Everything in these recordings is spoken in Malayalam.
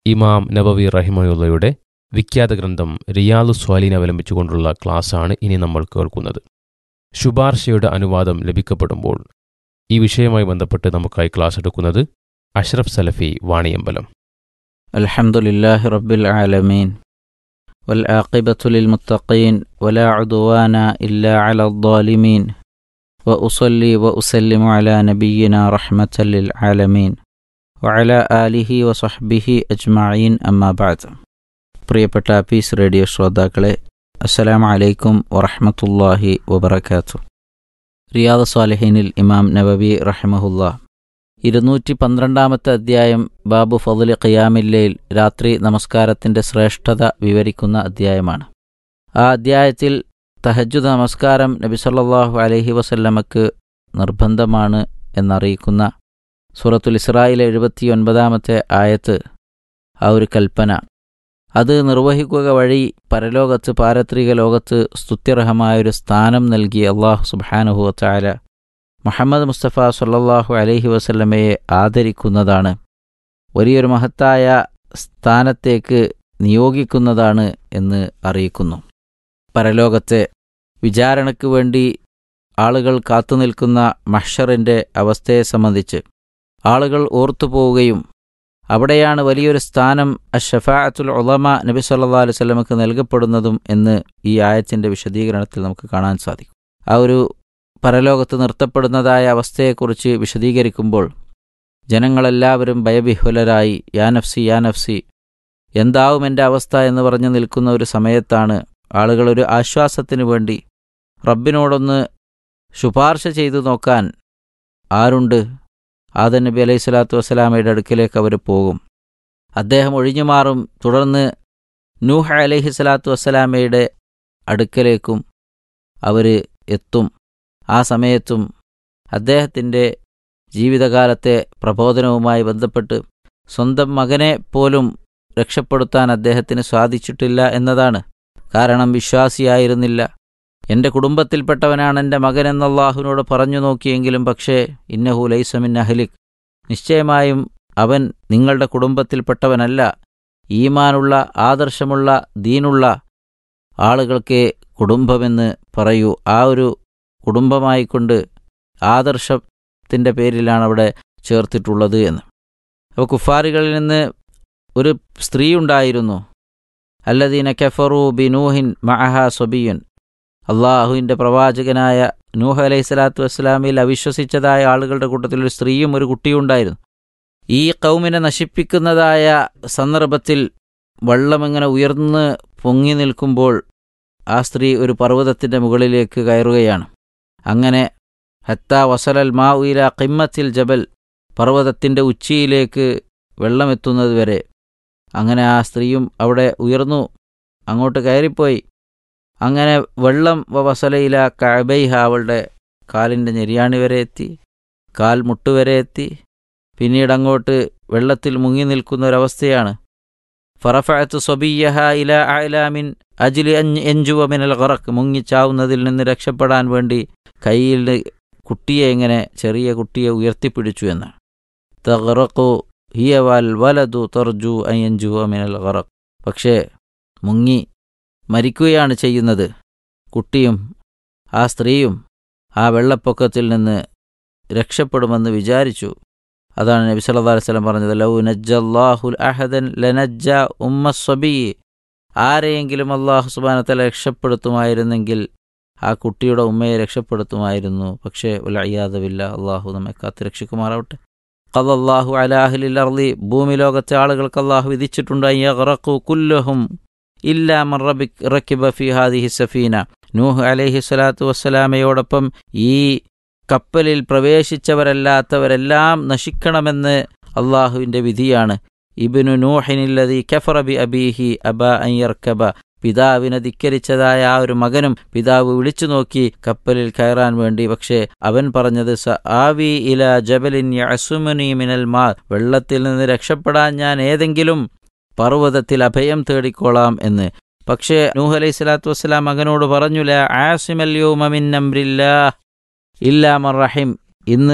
ഇമാം നബവി റഹിമയുള്ളയുടെ വിഖ്യാത ഗ്രന്ഥം റിയാദു സ്വാലീൻ അവലംബിച്ചുകൊണ്ടുള്ള ക്ലാസ്സാണ് ഇനി നമ്മൾ കേൾക്കുന്നത് ശുപാർശയുടെ അനുവാദം ലഭിക്കപ്പെടുമ്പോൾ ഈ വിഷയവുമായി ബന്ധപ്പെട്ട് നമുക്കായി ക്ലാസ് എടുക്കുന്നത് അഷ്റഫ് സലഫി വാണിയമ്പലം الحمد لله رب العالمين والعاقبة للمتقين ولا عدوان إلا على الظالمين وأصلي وأسلم على نبينا رحمة للعالمين وعلى آله وصحبه أجمعين أما بعد പ്രിയപ്പെട്ട പീസ് റേഡിയോ ശ്രോതാക്കളെ അസ്സലാം അലൈക്കും വറഹമത്തല്ലാഹി വബർക്കാത്തു റിയാദ് സ്വാലിഹീനിൽ ഇമാം നബവി റഹ്മഹുല്ല ഇരുന്നൂറ്റി പന്ത്രണ്ടാമത്തെ അധ്യായം ബാബു ഫضل ഖിയാമില്ലയിൽ രാത്രി നമസ്കാരത്തിൻ്റെ ശ്രേഷ്ഠത വിവരിക്കുന്ന അധ്യായമാണ് ആ അധ്യായത്തിൽ തഹജുദ് നമസ്കാരം നബി സല്ലല്ലാഹു അലൈഹി വസല്ലമക്ക് നിർബന്ധമാണ് എന്നറിയിക്കുന്ന സൂറത്തുൽ ഇസ്രായിലെ എഴുപത്തിയൊൻപതാമത്തെ ആയത്ത് ആ ഒരു കൽപ്പന അത് നിർവഹിക്കുക വഴി പരലോകത്ത് പാരത്രിക ലോകത്ത് സ്തുത്യർഹമായൊരു സ്ഥാനം നൽകി അള്ളാഹു സുബ്ഹാനഹു വതആല മുഹമ്മദ് മുസ്തഫ സല്ലല്ലാഹു അലൈഹി വസല്ലമയെ ആദരിക്കുന്നതാണ് വലിയൊരു മഹത്തായ സ്ഥാനത്തേക്ക് നിയോഗിക്കുന്നതാണ് എന്ന് അറിയിക്കുന്നു പരലോകത്തെ വിചാരണയ്ക്ക് വേണ്ടി ആളുകൾ കാത്തുനിൽക്കുന്ന മഹ്ഷറിൻ്റെ അവസ്ഥയെ സംബന്ധിച്ച് ആളുകൾ ഓർത്തുപോവുകയും അവിടെയാണ് വലിയൊരു സ്ഥാനം അഷഫാഅത്തുൽ ഉലമ നബി സല്ലല്ലാഹു അലൈഹി വസല്ലമക്ക് നൽകപ്പെടുന്നതും എന്ന് ഈ ആയത്തിൻ്റെ വിശദീകരണത്തിൽ നമുക്ക് കാണാൻ സാധിക്കും ആ ഒരു പരലോകത്ത് നിർത്തപ്പെടുന്നതായ അവസ്ഥയെക്കുറിച്ച് വിശദീകരിക്കുമ്പോൾ ജനങ്ങളെല്ലാവരും ഭയവിഹ്വലരായി യാ നഫ്സി യാ നഫ്സി എന്താവും എൻ്റെ അവസ്ഥ എന്ന് പറഞ്ഞു നിൽക്കുന്ന ഒരു സമയത്താണ് ആളുകൾ ഒരു ആശ്വാസത്തിന് വേണ്ടി റബ്ബിനോടൊന്ന് ശുപാർശ ചെയ്തു നോക്കാൻ ആരുണ്ട് ആദൻ നബി അലൈഹി സ്വലാത്തു വസ്സലാമയുടെ അടുക്കിലേക്ക് അവർ പോകും അദ്ദേഹം ഒഴിഞ്ഞുമാറും തുടർന്ന് നൂഹ അലൈഹി സ്വലാത്തു വസ്സലാമയുടെ അടുക്കലേക്കും അവർ എത്തും ആ സമയത്തും അദ്ദേഹത്തിൻ്റെ ജീവിതകാലത്തെ പ്രബോധനവുമായി ബന്ധപ്പെട്ട് സ്വന്തം മകനെ പോലും രക്ഷപ്പെടുത്താൻ അദ്ദേഹത്തിന് സാധിച്ചിട്ടില്ല എന്നതാണ് കാരണം വിശ്വാസിയായിരുന്നില്ല എൻ്റെ കുടുംബത്തിൽപ്പെട്ടവനാണ് എൻ്റെ മകൻ എന്നല്ലാഹുവിനോട് പറഞ്ഞു നോക്കിയെങ്കിലും പക്ഷേ ഇന്നഹു ലൈസമിൻ അഹ്ലിക് നിശ്ചയമായും അവൻ നിങ്ങളുടെ കുടുംബത്തിൽപ്പെട്ടവനല്ല ഈമാനുള്ള ആദർശമുള്ള ദീനുള്ള ആളുകൾക്ക് കുടുംബമെന്ന് പറയൂ ആ ഒരു കുടുംബമായിക്കൊണ്ട് ആദർശത്തിൻ്റെ പേരിലാണ് അവിടെ ചേർത്തിട്ടുള്ളത് എന്ന് അപ്പോൾ കുഫാരികളിൽ നിന്ന് ഒരു സ്ത്രീ ഉണ്ടായിരുന്നു അല്ലദീന കെഫറു ബിനൂഹിൻ മഅഹ സൊബിയുൻ അള്ളാഹുവിൻ്റെ പ്രവാചകനായ നൂഹ് അലൈഹി സ്വലാത്തു വസ്സലാമിൽ അവിശ്വസിച്ചതായ ആളുകളുടെ കൂട്ടത്തിൽ ഒരു സ്ത്രീയും ഒരു കുട്ടിയും ഉണ്ടായിരുന്നു ഈ കൗമിനെ നശിപ്പിക്കുന്നതായ സന്ദർഭത്തിൽ വെള്ളമിങ്ങനെ ഉയർന്ന് പൊങ്ങി നിൽക്കുമ്പോൾ ആ സ്ത്രീ ഒരു പർവ്വതത്തിൻ്റെ മുകളിലേക്ക് കയറുകയാണ് അങ്ങനെ ഹത്ത വസലൽ മാ ഉയില കിമ്മത്തിൽ ജബൽ പർവ്വതത്തിൻ്റെ ഉച്ചിയിലേക്ക് വെള്ളമെത്തുന്നത് വരെ അങ്ങനെ ആ സ്ത്രീയും അവിടെ ഉയർന്നു അങ്ങോട്ട് കയറിപ്പോയി അങ്ങനെ വെള്ളം വസലയില കഅബൈഹ അവളുടെ കാലിൻ്റെ ഞെരിയാണി വരെ എത്തി കാൽ മുട്ടുവരെ എത്തി പിന്നീട് അങ്ങോട്ട് വെള്ളത്തിൽ മുങ്ങി നിൽക്കുന്ന ഒരവസ്ഥയാണ് ഫറഫഅത്ത് സ്വബിയഹ ഇല അലാമിൻ അജിലി എഞ്ചുവ മിനൽ ഖറക്ക് മുങ്ങിച്ചാവുന്നതിൽ നിന്ന് രക്ഷപ്പെടാൻ വേണ്ടി കയ്യിൽ കുട്ടിയെ ഇങ്ങനെ ചെറിയ കുട്ടിയെ ഉയർത്തിപ്പിടിച്ചു എന്നാണ് തഗറക്കു ഹിയ വൽ വലതു തർജു അയ്യഞ്ചുവ മിനൽ ഖറക്ക് പക്ഷേ മുങ്ങി മരിക്കുകയാണ് ചെയ്യുന്നത് കുട്ടിയും ആ സ്ത്രീയും ആ വെള്ളപ്പൊക്കത്തിൽ നിന്ന് രക്ഷപ്പെടുമെന്ന് വിചാരിച്ചു അതാണ് നബി സല്ലല്ലാഹു അലൈഹി വസല്ലം പറഞ്ഞത് ലൗ നജ്ജല്ലാഹുൽ അഹദൻ ലനജ്ജ ഉമ്മ സ്വബി ആരെയെങ്കിലും അള്ളാഹു സുബാനത്തല രക്ഷപ്പെടുത്തുമായിരുന്നെങ്കിൽ ആ കുട്ടിയുടെ ഉമ്മയെ രക്ഷപ്പെടുത്തുമായിരുന്നു പക്ഷേ ഉലയ്യാദവില്ല അള്ളാഹു നമ്മെ കാത്ത് രക്ഷിക്കുമാറാവട്ടെ കല്ലാഹു അലാഹുലിൽ അർലി ഭൂമി ലോകത്തെ ആളുകൾക്ക് അള്ളാഹു വിധിച്ചിട്ടുണ്ട് യഗ്റഖു കുല്ലഹും ഇല്ലാ മൻ റക്കിബ ഫി ഹാദിഹി സഫീന നൂഹ് അലൈഹി സ്വലാത്തു വസ്സലാമയോടൊപ്പം ഈ കപ്പലിൽ പ്രവേശിച്ചവരല്ലാത്തവരെല്ലാം നശിക്കണമെന്ന് അള്ളാഹുവിൻ്റെ വിധിയാണ് ഇബിനു നൂഹിനില്ലതി കഫറബി അബീഹി അബ അയ്യർക്കബ പിതാവിനെ ധിക്കരിച്ചതായ ആ ഒരു മകനും പിതാവ് വിളിച്ചു നോക്കി കപ്പലിൽ കയറാൻ വേണ്ടി പക്ഷേ അവൻ പറഞ്ഞത് സ ആവി ഇല ജബലിൻ യസുമുനി മിനൽ മാ വെള്ളത്തിൽ നിന്ന് രക്ഷപ്പെടാൻ ഞാൻ ഏതെങ്കിലും പർവ്വതത്തിൽ അഭയം തേടിക്കോളാം എന്ന് പക്ഷേ നൂഹ് അലൈഹി സ്വലാത്തു വസ്സലാം മകനോട് പറഞ്ഞുല ആസിമല്യോമിന്നംരില്ല ഇല്ലാമർ റഹിം ഇന്ന്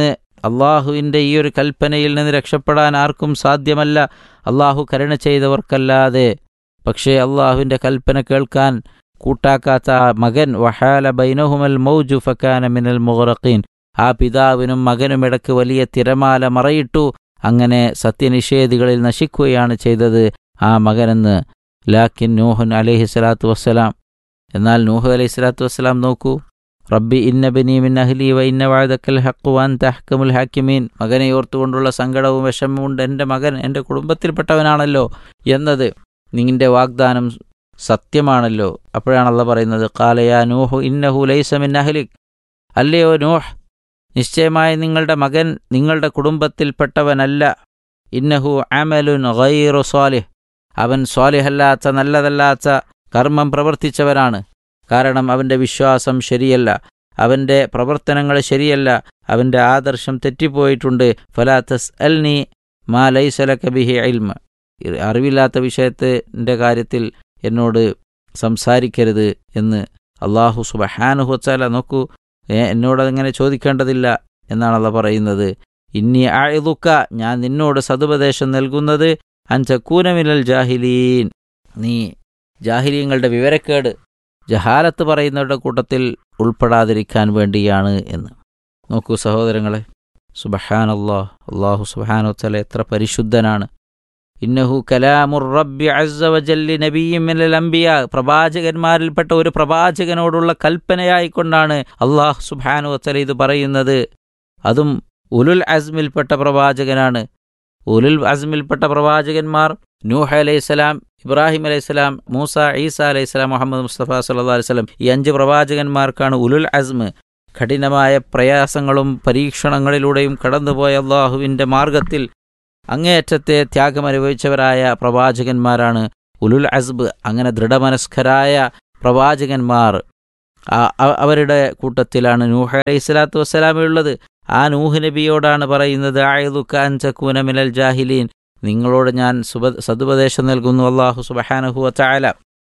അള്ളാഹുവിൻ്റെ ഈ ഒരു കൽപ്പനയിൽ നിന്ന് രക്ഷപ്പെടാൻ ആർക്കും സാധ്യമല്ല അള്ളാഹു കരുണ ചെയ്തവർക്കല്ലാതെ പക്ഷേ അള്ളാഹുവിൻ്റെ കൽപ്പന കേൾക്കാൻ കൂട്ടാക്കാത്ത ആ മകൻ വഹാല ബൈനഹുമൽ മൗജു ഫക്കാന മിനൽ മുഹറഖീൻ ആ പിതാവിനും മകനും ഇടയ്ക്ക് വലിയ തിരമാല മറയിട്ടു അങ്ങനെ സത്യനിഷേധികളിൽ നശിക്കുകയാണ് ചെയ്തത് ആ മകനെന്ന് ലാക്കിൻ നൂഹുൻ അലൈഹി സ്വലാത്തു വസ്സലാം എന്നാൽ നൂഹ് അലൈഹി സ്വലാത്തു വസ്സലാം നോക്കൂ റബ്ബി ഇന്ന ബനി മിൻ അഹ്ലി വ ഇന്ന വാഴക്കൽ ഹക്കു വാൻ തഹ്കമുൽ ഹാക്കിമീൻ മകനെ ഓർത്തുകൊണ്ടുള്ള സങ്കടവും വിഷമവും എൻ്റെ മകൻ എൻ്റെ കുടുംബത്തിൽപ്പെട്ടവനാണല്ലോ എന്നത് നിന്റെ വാഗ്ദാനം സത്യമാണല്ലോ അപ്പോഴാണ് അള്ള പറയുന്നത് കാലയാ നൂഹു ഇന്നഹു ലൈസ മിൻ അഹ്ലിക് അല്ലയോ നൂഹ് നിശ്ചയമായി നിങ്ങളുടെ മകൻ നിങ്ങളുടെ കുടുംബത്തിൽപ്പെട്ടവനല്ല ഇന്നഹു അമലുൻ ഗൈറു സ്വാലിഹ് അവൻ സ്വാലിഹല്ലാത്ത നല്ലതല്ലാത്ത കർമ്മം പ്രവർത്തിച്ചവനാണ് കാരണം അവൻ്റെ വിശ്വാസം ശരിയല്ല അവൻ്റെ പ്രവർത്തനങ്ങൾ ശരിയല്ല അവൻ്റെ ആദർശം തെറ്റിപ്പോയിട്ടുണ്ട് ഫലാത്തസ് അൽ നീ മാ ലൈസലക ബിഹി ഇൽമ അറിവില്ലാത്ത വിഷയത്തിൻ്റെ കാര്യത്തിൽ എന്നോട് സംസാരിക്കരുത് എന്ന് അള്ളാഹു സുബഹാനുഹുച്ചാല നോക്കൂ ഏ, എന്നോടങ്ങനെ ചോദിക്കേണ്ടതില്ല എന്നാണ് അള്ള പറയുന്നത് ഇന്നി ആയതുക്ക ഞാൻ നിന്നോട് സതുപദേശം നൽകുന്നത് അഞ്ചക്കൂനമിനൽ ജാഹിലീൻ നീ ജാഹിലീങ്ങളുടെ വിവരക്കേട് ജഹാലത്ത് പറയുന്നവരുടെ കൂട്ടത്തിൽ ഉൾപ്പെടാതിരിക്കാൻ വേണ്ടിയാണ് എന്ന് നോക്കൂ സഹോദരങ്ങളെ സുബഹാൻ അള്ളാഹ് അള്ളാഹു സുബഹാനുത്തല എത്ര പരിശുദ്ധനാണ് ഇന്നഹു കലാമുർ റബ്ബി അസ്സ വജല്ലി നബിയ്യിൻ മിനൽ അംബിയ പ്രവാചകന്മാരിൽപ്പെട്ട ഒരു പ്രവാചകനോടുള്ള കൽപ്പനയായിക്കൊണ്ടാണ് അള്ളാഹു സുബ്ഹാനഹു വതആല ഇത് പറയുന്നത് അതും ഉലുൽ അസ്മിൽപ്പെട്ട പ്രവാചകനാണ് ഉലുൽ അസ്മിൽപ്പെട്ട പ്രവാചകന്മാർ നൂഹ് അലൈഹിസ്സലാം ഇബ്രാഹിം അലൈഹിസ്സലാം മൂസ ഈസ അലൈഹിസ്സലാം മുഹമ്മദ് മുസ്തഫ സല്ലല്ലാഹു അലൈഹി വസല്ലം ഈ അഞ്ച് പ്രവാചകന്മാർക്കാണ് ഉലുൽ അസ്മ് കഠിനമായ പ്രയാസങ്ങളും പരീക്ഷണങ്ങളിലൂടെയും കടന്നുപോയ അള്ളാഹുവിൻ്റെ മാർഗത്തിൽ അങ്ങേയറ്റത്തെ ത്യാഗമനുഭവിച്ചവരായ പ്രവാചകന്മാരാണ് ഉലുൽ അസ്ബ് അങ്ങനെ ദൃഢമനസ്കരായ പ്രവാചകന്മാർ ആ- അ- അവരുടെ കൂട്ടത്തിലാണ് നൂഹ് അലൈഹി സ്വലാത്തു വസ്സലാമുള്ളത് ആ നൂഹ് നബിയോടാണ് പറയുന്നത് ആയതുക്കൂന മിനൽ ജാഹിലീൻ നിങ്ങളോട് ഞാൻ സുബ സതുപദേശം നൽകുന്നു അള്ളാഹു സുബഹാനഹു വതആല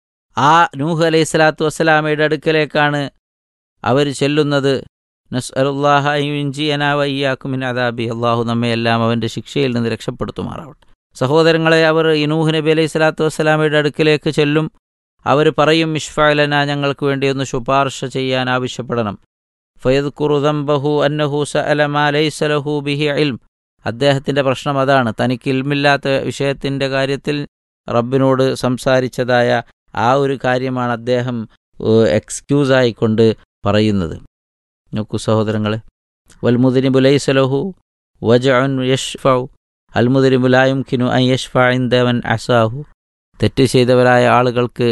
ആ നൂഹ് അലൈഹി സ്വലാത്തു വസ്സലാമയുടെ അടുക്കലേക്കാണ് അവർ ചെല്ലുന്നത് നസ്അലുല്ലാഹ അയ്യുൻജിയന വയ്യാക്കുമിൻ അദാബി അള്ളാഹു നമ്മയെല്ലാം അവൻ്റെ ശിക്ഷയിൽ നിന്ന് രക്ഷപ്പെടുത്തുമാറാവട്ടെ സഹോദരങ്ങളെ അവർ ഈ നൂഹ് നബി അലൈഹി സ്വലാത്തു വസ്സലാമയുടെ അടുക്കിലേക്ക് ചെല്ലും അവർ പറയും ഇഷ്ഫാലന ഞങ്ങൾക്ക് വേണ്ടി ഒന്ന് ശുപാർശ ചെയ്യാൻ ആവശ്യപ്പെടണം ഫയദ് കുറുദംബഹു അന്നഹു സഅലമാ ലൈസലഹു ബിഹി ഇൽം അദ്ദേഹത്തിൻ്റെ പ്രശ്നം അതാണ് തനിക്ക് ഇൽമില്ലാത്ത വിഷയത്തിൻ്റെ കാര്യത്തിൽ റബ്ബിനോട് സംസാരിച്ചതായ ആ ഒരു കാര്യമാണ് അദ്ദേഹം എക്സ്ക്യൂസായിക്കൊണ്ട് പറയുന്നത് നോക്കൂ സഹോദരങ്ങളെ വൽമുദിനിബു ലൈസലഹു വജഅൻ യഷ്ഫൗ അൽമുദിനിബുലായും കിനു അൻ യഷ്ഫഇന്ദവൻ അസാഹു തെറ്റ് ചെയ്തവരായ ആളുകൾക്ക്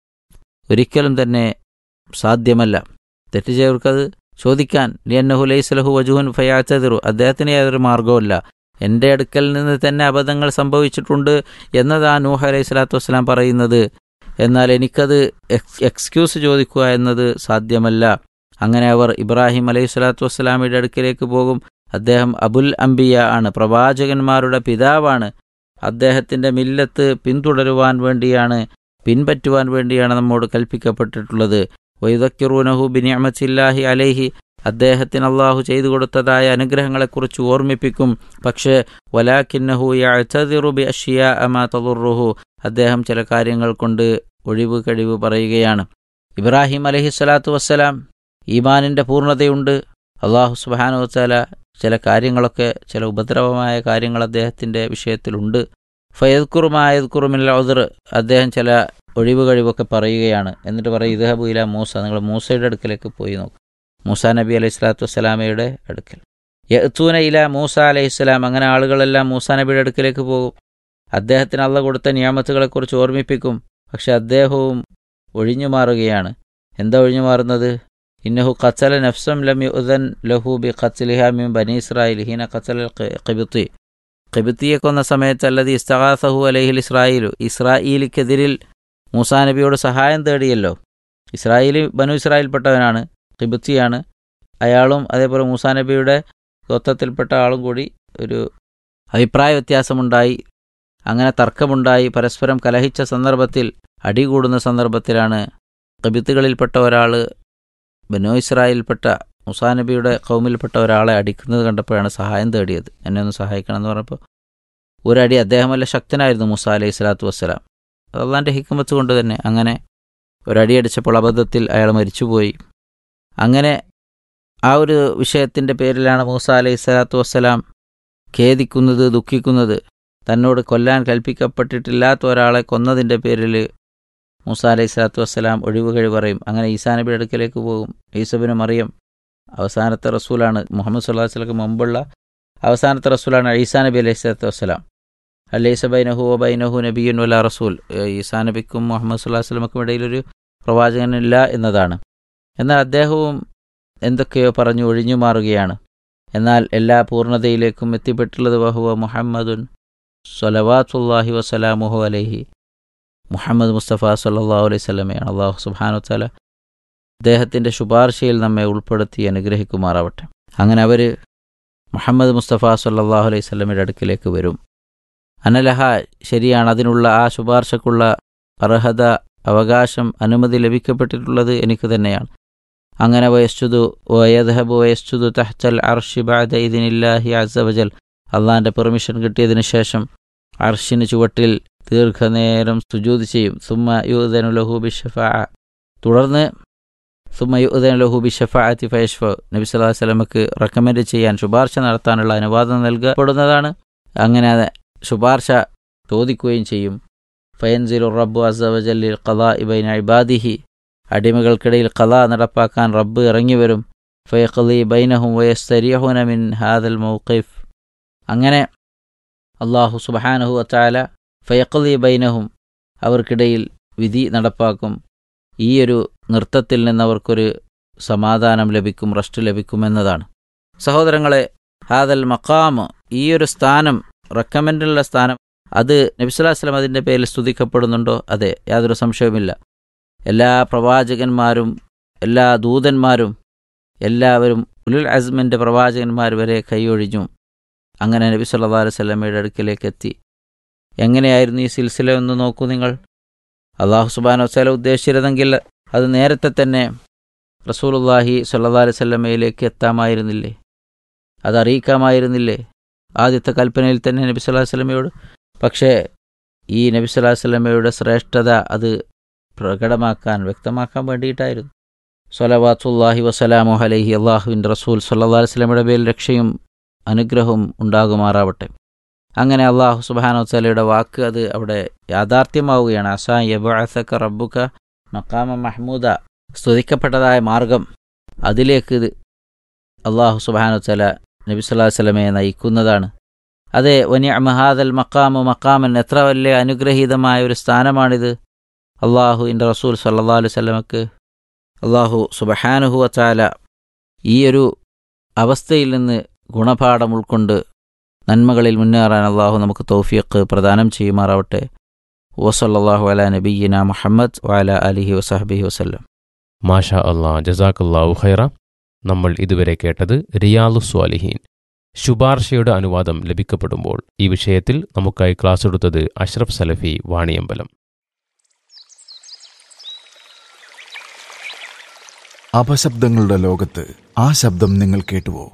ഒരിക്കലും തന്നെ സാധ്യമല്ല തെറ്റ് ചെയ്തവർക്കത് ചോദിക്കാൻ ലിയന്നഹു ലൈസലഹു വജുഹുൻ ഫയാച്ചതിറു അദ്ദേഹത്തിന് യാതൊരു മാർഗവുമില്ല എൻ്റെ അടുക്കൽ നിന്ന് തന്നെ അബദ്ധങ്ങൾ സംഭവിച്ചിട്ടുണ്ട് എന്നതാ നൂഹ് അലൈഹി സ്വലാത്തു വസ്സലാം പറയുന്നത് എന്നാൽ എനിക്കത് എക്സ് എക്സ്ക്യൂസ് ചോദിക്കുക എന്നത് സാധ്യമല്ല അങ്ങനെ അവർ ഇബ്രാഹിം അലൈഹി സ്വലാത്തു വസ്സലാമിയുടെ അടുക്കിലേക്ക് പോകും അദ്ദേഹം അബുൽ അംബിയ ആണ് പ്രവാചകന്മാരുടെ പിതാവാണ് അദ്ദേഹത്തിൻ്റെ മില്ലത്ത് പിന്തുടരുവാൻ വേണ്ടിയാണ് പിൻപറ്റുവാൻ വേണ്ടിയാണ് നമ്മോട് കൽപ്പിക്കപ്പെട്ടിട്ടുള്ളത് വൈദക്കിറൂനഹു ബിനിഅമത്തില്ലാഹി അലൈഹി അദ്ദേഹത്തിന് അള്ളാഹു ചെയ്തു കൊടുത്തതായ അനുഗ്രഹങ്ങളെക്കുറിച്ച് ഓർമ്മിപ്പിക്കും പക്ഷേ വലാക്കിന്നഹു യഅ്തദിറു ബി അഷിയ അമാ തദുറുഹു അദ്ദേഹം ചില കാര്യങ്ങൾ കൊണ്ട് ഒഴിവ് കഴിവ് പറയുകയാണ് ഇബ്രാഹിം അലൈഹി സ്വലാത്തു വസ്സലാം ഈമാനിൻ്റെ പൂർണ്ണതയുണ്ട് അള്ളാഹു സുബാനു വച്ചാല ചില കാര്യങ്ങളൊക്കെ ചില ഉപദ്രവമായ കാര്യങ്ങൾ അദ്ദേഹത്തിൻ്റെ വിഷയത്തിലുണ്ട് ഫയദ്കുറുമായദ്കുറുമില്ല ഉദർ അദ്ദേഹം ചില ഒഴിവ് കഴിവൊക്കെ പറയുകയാണ് എന്നിട്ട് പറയും ഇതഹബു ഇല മൂസ നിങ്ങൾ മൂസയുടെ അടുക്കലേക്ക് പോയി നോക്കും മൂസ നബി അലൈഹി സ്വലാത്തു വസ്സലാമയുടെ അടുക്കൽ യത്തൂന ഇല മൂസ അലൈഹി സ്വലാം അങ്ങനെ ആളുകളെല്ലാം മൂസ നബിയുടെ അടുക്കലേക്ക് പോകും അദ്ദേഹത്തിന് അള്ള കൊടുത്ത നിയാമത്തുകളെക്കുറിച്ച് ഓർമ്മിപ്പിക്കും പക്ഷെ അദ്ദേഹവും ഒഴിഞ്ഞു മാറുകയാണ് എന്താ ഒഴിഞ്ഞു മാറുന്നത് ഇന്നഹു ഖത്തല നഫ്സം ലം യുദൻ ലഹു ബി ഖത്ലിഹ മിൻ ബനി ഇസ്രായേൽ ഹീന ഖത്തല ഖിബത്തി ഖിബത്തിയെ കൊന്ന സമയത്ത് അല്ലത് ഇസ്തഗാസഹു അലൈഹിൽ ഇസ്രായേലു ഇസ്രായേലിക്കെതിരിൽ മൂസാ നബിയോട് സഹായം തേടിയല്ലോ ഇസ്രായേലി ബനു ഇസ്രായേൽപ്പെട്ടവനാണ് ഖിബത്തിയാണ് അയാളും അതേപോലെ മൂസാ നബിയുടെ ഗോത്രത്തിൽപ്പെട്ട ആളും കൂടി ഒരു അഭിപ്രായ വ്യത്യാസമുണ്ടായി അങ്ങനെ തർക്കമുണ്ടായി പരസ്പരം കലഹിച്ച സന്ദർഭത്തിൽ അടികൂടുന്ന സന്ദർഭത്തിലാണ് കബിത്തുകളിൽപ്പെട്ട ഒരാൾ ബനോ ഇസ്രായേൽപ്പെട്ട മുസാ നബിയുടെ കൗമിൽപ്പെട്ട ഒരാളെ അടിക്കുന്നത് കണ്ടപ്പോഴാണ് സഹായം തേടിയത് എന്നെ ഒന്ന് സഹായിക്കണം എന്ന് പറഞ്ഞപ്പോൾ ഒരടി അദ്ദേഹമല്ല ശക്തനായിരുന്നു മുസ അലൈഹി സ്വലാത്തു വസ്സലാം അള്ളാൻ്റെ ഹിക്കുമത്ത് കൊണ്ട് തന്നെ അങ്ങനെ ഒരടി അടിച്ചപ്പോൾ അബദ്ധത്തിൽ അയാൾ മരിച്ചുപോയി അങ്ങനെ ആ ഒരു വിഷയത്തിൻ്റെ പേരിലാണ് മൂസ അലൈഹി സ്വലാത്തു വസ്സലാം ഖേദിക്കുന്നത് ദുഃഖിക്കുന്നത് തന്നോട് കൊല്ലാൻ കൽപ്പിക്കപ്പെട്ടിട്ടില്ലാത്ത ഒരാളെ കൊന്നതിൻ്റെ പേരിൽ മൂസ അലൈഹി സ്വലാത്തു വസ്സലാം ഒഴിവുകഴി പറയും അങ്ങനെ ഈസാ നബിയുടെ അടുക്കലേക്ക് പോകും ഈസബിന് മറിയം അവസാനത്തെ റസൂലാണ് മുഹമ്മദ് സുല്ലാ വസ്ലക്ക് മുമ്പുള്ള അവസാനത്തെ റസൂലാണ് ഈസാ നബി അലൈഹി സ്വലാത്തു വസ്സലാം അലൈസ ബൈനഹു ബൈനഹു നബിയുൻ വല റസൂൽ ഈസാ നബിക്കും മുഹമ്മദ് സുല്ലാ വസ്ലമക്കും ഇടയിലൊരു പ്രവാചകനില്ല എന്നതാണ് എന്നാൽ അദ്ദേഹവും എന്തൊക്കെയോ പറഞ്ഞു ഒഴിഞ്ഞു മാറുകയാണ് എന്നാൽ എല്ലാ പൂർണ്ണതയിലേക്കും എത്തിപ്പെട്ടുള്ളത് വഹുവ മുഹമ്മദുൻ സൊലവാത്തുല്ലാഹി വസ്സലാമുഹു അലൈഹി മുഹമ്മദ് മുസ്തഫ സല്ലാഹു അലൈഹി സ്വലമയാണ് അള്ളാഹു സുബാനു തല അദ്ദേഹത്തിൻ്റെ ശുപാർശയിൽ നമ്മെ ഉൾപ്പെടുത്തി അനുഗ്രഹിക്കുമാറാവട്ടെ അങ്ങനെ അവർ മുഹമ്മദ് മുസ്തഫ സല്ലാഹു അലൈഹി സ്വലമയുടെ അടുക്കിലേക്ക് വരും അനലഹ ശരിയാണ് അതിനുള്ള ആ ശുപാർശക്കുള്ള അർഹത അവകാശം അനുമതി ലഭിക്കപ്പെട്ടിട്ടുള്ളത് എനിക്ക് തന്നെയാണ് അങ്ങനെ വയസ്തുതു വയദ്ഹബ് വയസ്തുതു തഹ്തൽ അർഷി ബാദ ഇതിനില്ലാഹി അസവജൽ അള്ളാഹിൻ്റെ പെർമിഷൻ കിട്ടിയതിന് ശേഷം അർഷിന് ചുവട്ടിൽ ദീർഘനേരം സുജൂത് ചെയ്യും സുമ്മ യുദനു ലഹു ബിഷഫാ തുടർന്ന് സുമ്മ യുദനു ലഹു ബിഷഫാഅത്തി ഫയഷ്ഫ നബി സല്ലല്ലാഹു അലൈഹി വസല്ലമക്ക് റെക്കമെൻഡ് ചെയ്യാൻ ശുപാർശ നടത്താനുള്ള അനുവാദം നൽകപ്പെടുന്നതാണ് അങ്ങനെ ശുപാർശ ചോദിക്കുകയും ചെയ്യും ഫയൻസിലു റബ്ബു അസവജല്ലിൽ ഖലാ ഇബൈന ഇബാദിഹി അടിമകൾക്കിടയിൽ കല നടപ്പാക്കാൻ റബ്ബ് ഇറങ്ങിവരും ഫയഖലി ബൈനഹും വയസ്തരിയഹുന മിൻ ഹാദൽ മൗഖിഫ് അങ്ങനെ അള്ളാഹു സുബഹാനഹു അത്താല ഫയഖലി ബൈനഹും അവർക്കിടയിൽ വിധി നടപ്പാക്കും ഈ ഒരു നൃത്തത്തിൽ നിന്ന് അവർക്കൊരു സമാധാനം ലഭിക്കും റെസ്റ്റ് ലഭിക്കുമെന്നതാണ് സഹോദരങ്ങളെ ഹാദൽ മക്കാമ് ഈ ഒരു സ്ഥാനം റെക്കമെൻഡുള്ള സ്ഥാനം അത് നബിസ്വലാസ്ലം അതിൻ്റെ പേരിൽ സ്തുതിക്കപ്പെടുന്നുണ്ടോ അതെ യാതൊരു സംശയവുമില്ല എല്ലാ പ്രവാചകന്മാരും എല്ലാ ദൂതന്മാരും എല്ലാവരും ഉലുൽ അസ്മിൻ്റെ പ്രവാചകന്മാർ വരെ കൈയൊഴിഞ്ഞു അങ്ങനെ നബി സല്ലാ അലൈവല്ലമയുടെ അടുക്കിലേക്ക് എത്തി എങ്ങനെയായിരുന്നു ഈ സിൽസില എന്ന് നോക്കൂ നിങ്ങൾ അള്ളാഹു സുബാൻ വസ്ല ഉദ്ദേശിച്ചിരുന്നെങ്കിൽ അത് നേരത്തെ തന്നെ റസൂലുല്ലാഹി സല്ലാ അലൈവല്ലമയിലേക്ക് എത്താമായിരുന്നില്ലേ അത് അറിയിക്കാമായിരുന്നില്ലേ ആദ്യത്തെ കൽപ്പനയിൽ തന്നെ നബി സല്ലാഹു വല്ലമയോട് പക്ഷേ ഈ നബി സല്ലാഹു വല്ലമയുടെ ശ്രേഷ്ഠത അത് പ്രകടമാക്കാൻ വ്യക്തമാക്കാൻ വേണ്ടിയിട്ടായിരുന്നു സൊലവാത്തുല്ലാഹി വസ്സലാമു അലൈഹി അള്ളാഹുവിൻ്റെ റസൂൽ സല്ലാ വസ്ലമയുടെ പേരിൽ രക്ഷയും അനുഗ്രഹവും ഉണ്ടാകുമാറാവട്ടെ അങ്ങനെ അള്ളാഹു സുബാനോ വസ്ലയുടെ വാക്ക് അത് അവിടെ യാഥാർത്ഥ്യമാവുകയാണ് അസാ യബഅസക റബ്ബുക മക്കാമ മഹ്മൂദ സ്തുതിക്കപ്പെട്ടതായ മാർഗം അതിലേക്ക് അള്ളാഹു സുബാനോ വസ്ല നബി സല്ലാ വസ്ലമയെ നയിക്കുന്നതാണ് അതെ വനി മഹാദൽ മക്കാമു മക്കാമൻ എത്ര വലിയ അനുഗ്രഹീതമായ ഒരു സ്ഥാനമാണിത് അള്ളാഹു ഇൻ്റെ റസൂൽ സല്ലാ അലൈഹി സ്വലമക്ക് അള്ളാഹു സുബഹാനുഹു വച്ചാല ഈ ഒരു അവസ്ഥയിൽ നിന്ന് ഗുണപാഠം ഉൾക്കൊണ്ട് നന്മകളിൽ മുന്നേറാൻ അള്ളാഹു നമുക്ക് തൗഫീഖ് പ്രദാനം ചെയ്യുമാറാവട്ടെ വസല്ലാഹു അല നബീന മുഹമ്മദ് വാല അലിഹി വസഹബിഹി വസ്ല്ലം മാഷാ അള്ളാ ജസാഖല്ലാഹു ഖൈറ നമ്മൾ ഇതുവരെ കേട്ടത് റിയാലു സ്വാലിഹീൻ ശുപാർശയുടെ അനുവാദം ലഭിക്കപ്പെടുമ്പോൾ ഈ വിഷയത്തിൽ നമുക്കായി ക്ലാസ് എടുത്തത് അഷ്റഫ് സലഫി വാണിയമ്പലം അപശബ്ദങ്ങളുടെ ലോകത്ത് ആ ശബ്ദം നിങ്ങൾ കേട്ടുവോ